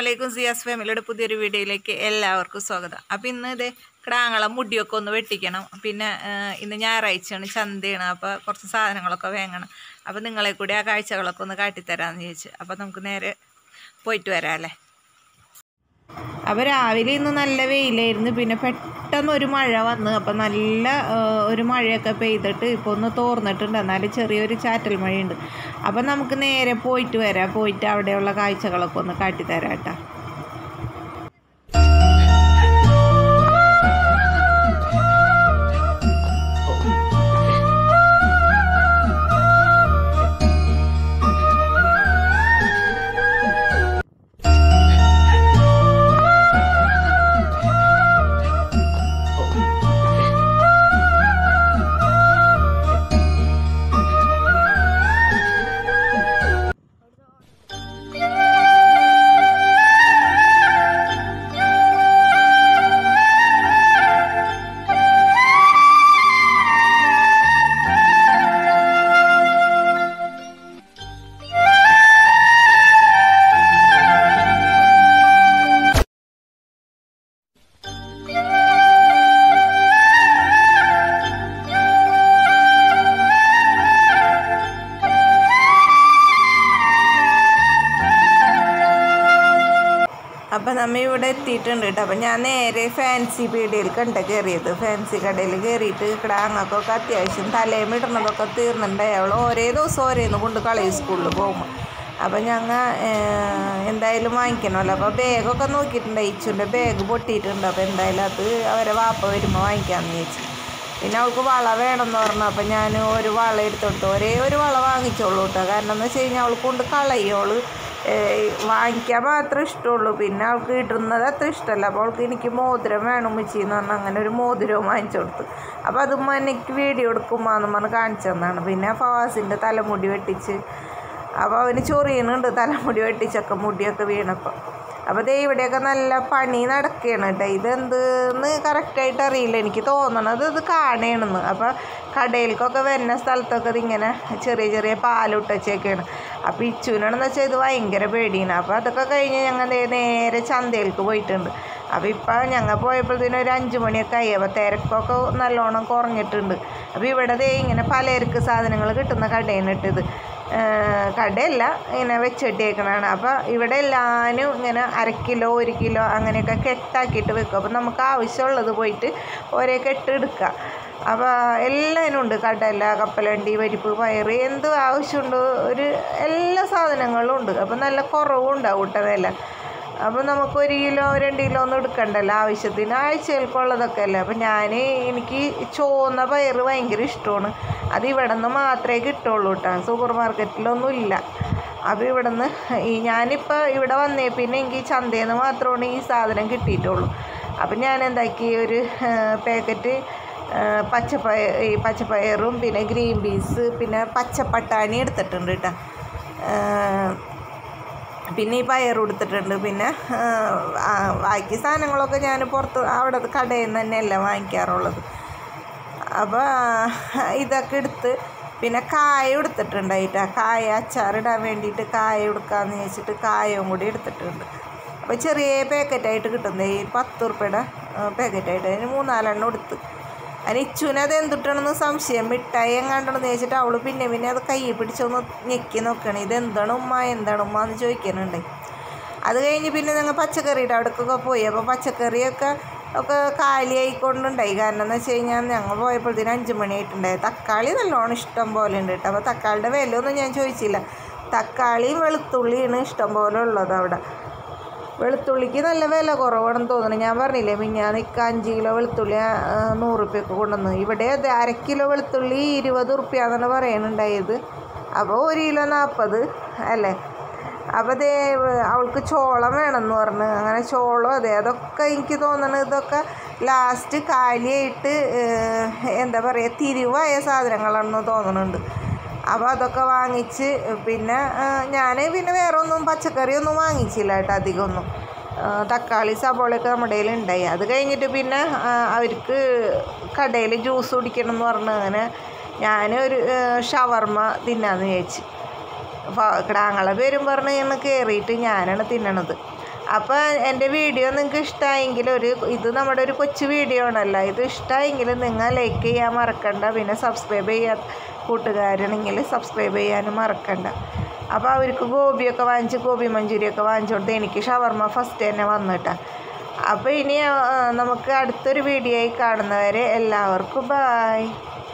അലൈക്കും സിയാസ് ഫാമിലിയുടെ പുതിയൊരു വീഡിയോയിലേക്ക് എല്ലാവർക്കും സ്വാഗതം അപ്പോൾ ഇന്ന് ഇതേ കിടാങ്ങളെ മുടിയൊക്കെ ഒന്ന് വെട്ടിക്കണം പിന്നെ ആ, ഇന്ന് ഞായറാഴ്ചയാണ് ചന്തയാണ് അപ്പോൾ കുറച്ച് സാധനങ്ങളൊക്കെ വാങ്ങണം അപ്പോൾ നിങ്ങളെ കൂടി ആ കാഴ്ചകളൊക്കെ ഒന്ന് കാട്ടിത്തരാമെന്ന് ചോദിച്ചു അപ്പോൾ നമുക്ക് നേരെ പോയിട്ട് വരാം അല്ലേ അപ്പോൾ രാവിലെ ഇന്ന് നല്ല വെയിലായിരുന്നു പിന്നെ പെട്ടെന്ന് ഒരു മഴ വന്ന് അപ്പോൾ നല്ല ആ, ഒരു മഴയൊക്കെ പെയ്തിട്ട് ഇപ്പോൾ ഒന്ന് തോർന്നിട്ടുണ്ട് എന്നാലും ചെറിയൊരു ചാറ്റൽ മഴയുണ്ട് അപ്പം നമുക്ക് നേരെ പോയിട്ട് വരാം പോയിട്ട് അവിടെയുള്ള കാഴ്ചകളൊക്കെ ഒന്ന് കാട്ടിത്തരാം കേട്ടോ അപ്പം നമ്മ ഇവിടെ എത്തിയിട്ടുണ്ട് കേട്ടോ അപ്പം ഞാൻ നേരെ ഫാൻസി പീടികയിൽ കണ്ട കയറിയത് ഫാൻസി കടയിൽ കയറിയിട്ട് ഇവിടെ അങ്ങക്കൊക്കെ അത്യാവശ്യം തലയും ഇടുന്നതൊക്കെ തീർന്നിട്ടുണ്ടായി അവൾ ഓരോ ദിവസം ഓരോന്ന് കൊണ്ട് കളയും സ്കൂളിൽ പോകുമ്പോൾ അപ്പം ഞങ്ങൾ എന്തായാലും വാങ്ങിക്കണമല്ലോ അപ്പോൾ ബാഗൊക്കെ നോക്കിയിട്ടുണ്ട് ഇച്ചുൻ്റെ ബാഗ് പൊട്ടിയിട്ടുണ്ട് അപ്പോൾ എന്തായാലും അത് അവരെ വാപ്പ വരുമ്പോൾ വാങ്ങിക്കാമെന്ന് ചോദിച്ചു പിന്നെ അവൾക്ക് വള വേണമെന്ന് പറഞ്ഞു അപ്പം ഞാൻ ഒരു വള എടുത്തോട്ട് ഒരേ ഒരു വള വാങ്ങിച്ചോളൂ കേട്ടോ കാരണം എന്ന് വെച്ച് കഴിഞ്ഞാൽ അവൾ കൊണ്ട് കളയും അവൾ വാങ്ങിക്കാൻ മാത്രമേ ഇഷ്ടമുള്ളൂ പിന്നെ അവൾക്ക് ഇടുന്നത് അത്ര ഇഷ്ടമല്ല അപ്പോൾ അവൾക്ക് എനിക്ക് മോതിരം വേണം ഉമ്മച്ചി എന്ന് പറഞ്ഞാൽ അങ്ങനെ ഒരു മോതിരവും വാങ്ങിച്ചു കൊടുത്തു അപ്പോൾ അത് ഉമ്മ എനിക്ക് വീഡിയോ എടുക്കുമ്പോൾ പറഞ്ഞ് കാണിച്ചു തന്നാണ് പിന്നെ ഫവാസിൻ്റെ തലമുടി വെട്ടിച്ച് അപ്പോൾ അവന് ചൊറിയുന്നുണ്ട് തലമുടി വെട്ടിച്ചൊക്കെ മുടിയൊക്കെ വീണപ്പോൾ അപ്പോൾ ദേ ഇവിടെയൊക്കെ നല്ല പണി നടക്കുകയാണ് കേട്ടോ ഇതെന്തെന്ന് കറക്റ്റായിട്ട് അറിയില്ല എനിക്ക് തോന്നണത് ഇത് കാണണമെന്ന് അപ്പോൾ കടയിലേക്കൊക്കെ വരുന്ന സ്ഥലത്തൊക്കെ ഇതിങ്ങനെ ചെറിയ ചെറിയ പാലിട്ടൊക്കെയാണ് അപ്പോൾ ഇച്ചുവിനാണെന്ന് വെച്ചാൽ ഇത് ഭയങ്കര പേടിയാണ് അപ്പോൾ അതൊക്കെ കഴിഞ്ഞ് ഞങ്ങൾ ദേ നേരെ ചന്തയിലേക്ക് പോയിട്ടുണ്ട് അപ്പോൾ ഇപ്പം ഞങ്ങൾ പോയപ്പോഴത്തേനും ഒരു അഞ്ച് മണിയൊക്കെ ആയി അപ്പോൾ തിരക്കൊക്കെ നല്ലോണം കുറഞ്ഞിട്ടുണ്ട് അപ്പോൾ ഇവിടെ ദേ ഇങ്ങനെ പലചരക്ക് സാധനങ്ങൾ കിട്ടുന്ന കടയാണ് ഇട്ടത് കടയല്ല ഇങ്ങനെ വെച്ചിട്ടേക്കണതാണ് അപ്പോൾ ഇവിടെ എല്ലാവരും ഇങ്ങനെ അര കിലോ ഒരു കിലോ അങ്ങനെയൊക്കെ കെട്ടാക്കിയിട്ട് വെക്കും അപ്പോൾ നമുക്ക് ആവശ്യമുള്ളത് പോയിട്ട് ഒരേ കെട്ട് എടുക്കുക അപ്പോൾ എല്ലാത്തിനും ഉണ്ട് കടല കപ്പലണ്ടി പരിപ്പ് പയറ് എന്ത് ആവശ്യമുണ്ടോ ഒരു എല്ലാ സാധനങ്ങളും ഉണ്ട് അപ്പോൾ നല്ല കുറവും ഉണ്ടാവും കേട്ടോ വില അപ്പോൾ നമുക്ക് ഒരു കിലോ രണ്ട് കിലോ ഒന്നും എടുക്കണ്ടല്ലോ ആവശ്യത്തിന് ആഴ്ചകൾക്കുള്ളതൊക്കെ അല്ലേ അപ്പോൾ ഞാൻ എനിക്ക് ചുവന്ന പയറ് ഭയങ്കര ഇഷ്ടമാണ് അത് ഇവിടെ നിന്ന് മാത്രമേ കിട്ടുള്ളൂ കേട്ടോ സൂപ്പർ മാർക്കറ്റിലൊന്നും ഇല്ല അപ്പോൾ ഇവിടെ നിന്ന് ഈ ഞാനിപ്പോൾ ഇവിടെ വന്നേ പിന്നെ എനിക്ക് ചന്തയിൽ നിന്ന് മാത്രമാണ് ഈ സാധനം കിട്ടിയിട്ടുള്ളൂ അപ്പം ഞാൻ എന്താക്കി ഒരു പാക്കറ്റ് പച്ചപ്പയർ ഈ പച്ചപ്പയറും പിന്നെ ഗ്രീൻ പീസ് പിന്നെ പച്ചപ്പട്ടാണി എടുത്തിട്ടുണ്ട് കേട്ടോ പിന്നെ ഈ പയർ കൊടുത്തിട്ടുണ്ട് പിന്നെ ആ, ബാക്കി സാധനങ്ങളൊക്കെ ഞാൻ പുറത്ത് അവിടെ കടയിൽ നിന്ന് തന്നെയല്ല വാങ്ങിക്കാറുള്ളത് അപ്പോൾ ഇതൊക്കെ എടുത്ത് പിന്നെ കായ എടുത്തിട്ടുണ്ടായിട്ടാ കായ അച്ചാറിടാൻ വേണ്ടിയിട്ട് കായ എടുക്കാമെന്ന് വെച്ചിട്ട് കായവും കൂടി എടുത്തിട്ടുണ്ട് അപ്പോൾ ചെറിയ പാക്കറ്റായിട്ട് കിട്ടുന്നത് ഈ പത്ത് ഉറുപ്പ്യയുടെ പാക്കറ്റായിട്ട് അതിന് മൂന്നാലെണ്ണം എടുത്ത് അതിന് ഇച്ചുവിന് അത് എന്തിട്ടാണെന്ന് സംശയം മിഠായി എങ്ങാണ്ടെന്ന് ചോദിച്ചിട്ട് അവൾ പിന്നെ പിന്നെ അത് കയ്യിൽ പിടിച്ചൊന്ന് ഞെക്കി നോക്കണം ഇത് എന്താണ് ഉമ്മ എന്താണ് ഉമ്മ എന്ന് ചോദിക്കാനുണ്ട് അത് കഴിഞ്ഞ് പിന്നെ ഞങ്ങൾ പച്ചക്കറിയുടെ അവിടേക്കൊക്കെ പോയി അപ്പോൾ പച്ചക്കറിയൊക്കെ ഒക്കെ കാലിയായിക്കൊണ്ടുണ്ടായി കാരണം എന്ന് വെച്ച് കഴിഞ്ഞാൽ ഞങ്ങൾ പോയപ്പോഴത്തേനും അഞ്ച് മണിയായിട്ടുണ്ടായി തക്കാളി നല്ലോണം ഇഷ്ടം പോലെ ഉണ്ട് കേട്ടോ അപ്പോൾ തക്കാളിയുടെ വിലയൊന്നും ഞാൻ ചോദിച്ചില്ല തക്കാളിയും വെളുത്തുള്ളിയാണ് ഇഷ്ടം പോലെ ഉള്ളത് അവിടെ വെളുത്തുള്ളിക്ക് നല്ല വില കുറവാണെന്ന് തോന്നുന്നു ഞാൻ പറഞ്ഞില്ലേ മിഞ്ഞാന്ന് ഇക്ക അഞ്ച് കിലോ വെളുത്തുള്ളി ആ, നൂറ് റുപ്യൊക്കെ കൊണ്ടുവന്നു ഇവിടെ അത് അര കിലോ വെളുത്തുള്ളി ഇരുപത് റുപ്യാന്നാണ് പറയുന്നുണ്ടായത് അപ്പോൾ ഒരു കിലോ നാൽപ്പത് അല്ലേ അപ്പോൾ അതേ അവൾക്ക് ചോളം വേണമെന്ന് പറഞ്ഞു അങ്ങനെ ചോളം അതെ അതൊക്കെ എനിക്ക് തോന്നണത് ഇതൊക്കെ ലാസ്റ്റ് കാലിയായിട്ട് ഏഹ്, എന്താ പറയുക തിരിവായ സാധനങ്ങളാണെന്ന് തോന്നുന്നുണ്ട് അപ്പോൾ അതൊക്കെ വാങ്ങിച്ച് പിന്നെ ഞാൻ പിന്നെ വേറെ ഒന്നും പച്ചക്കറിയൊന്നും വാങ്ങിച്ചില്ല കേട്ടോ അധികമൊന്നും ആ, തക്കാളി സബോളയൊക്കെ നമ്മുടെ കയ്യിൽ ഉണ്ടായി അത് കഴിഞ്ഞിട്ട് പിന്നെ ആ, അവർക്ക് കടയിൽ ജ്യൂസ് കുടിക്കണം എന്ന് പറഞ്ഞ് അങ്ങനെ ഞാൻ ഒരു ഷവർമ്മ തിന്നാന്ന് വിചാരിച്ചു അപ്പോൾ കിടാങ്ങളെ പേരും പറഞ്ഞ് ഇങ്ങനെ കയറിയിട്ട് ഞാനാണ് തിന്നണത് അപ്പോൾ എൻ്റെ വീഡിയോ നിങ്ങൾക്ക് ഇഷ്ടമായെങ്കിൽ ഒരു ഇത് നമ്മുടെ ഒരു കൊച്ചു വീഡിയോ ആണല്ലോ ഇത് ഇഷ്ടമായെങ്കിൽ നിങ്ങൾ ലൈക്ക് ചെയ്യാൻ മറക്കണ്ട പിന്നെ സബ്സ്ക്രൈബ് ചെയ്യാൻ കൂട്ടുകാരാണെങ്കിൽ സബ്സ്ക്രൈബ് ചെയ്യാനും മറക്കണ്ട അപ്പോൾ അവർക്ക് ഗോപിയൊക്കെ വാങ്ങിച്ച് ഗോപി മഞ്ചൂരിയൊക്കെ വാങ്ങിച്ചു കൊടുത്ത് എനിക്ക് ഷവർമ്മ ഫസ്റ്റ് തന്നെ വന്നിട്ടാ അപ്പോൾ ഇനി ആ, നമുക്ക് അടുത്തൊരു വീഡിയോ ആയി കാണുന്നവരെ എല്ലാവർക്കും ബായ്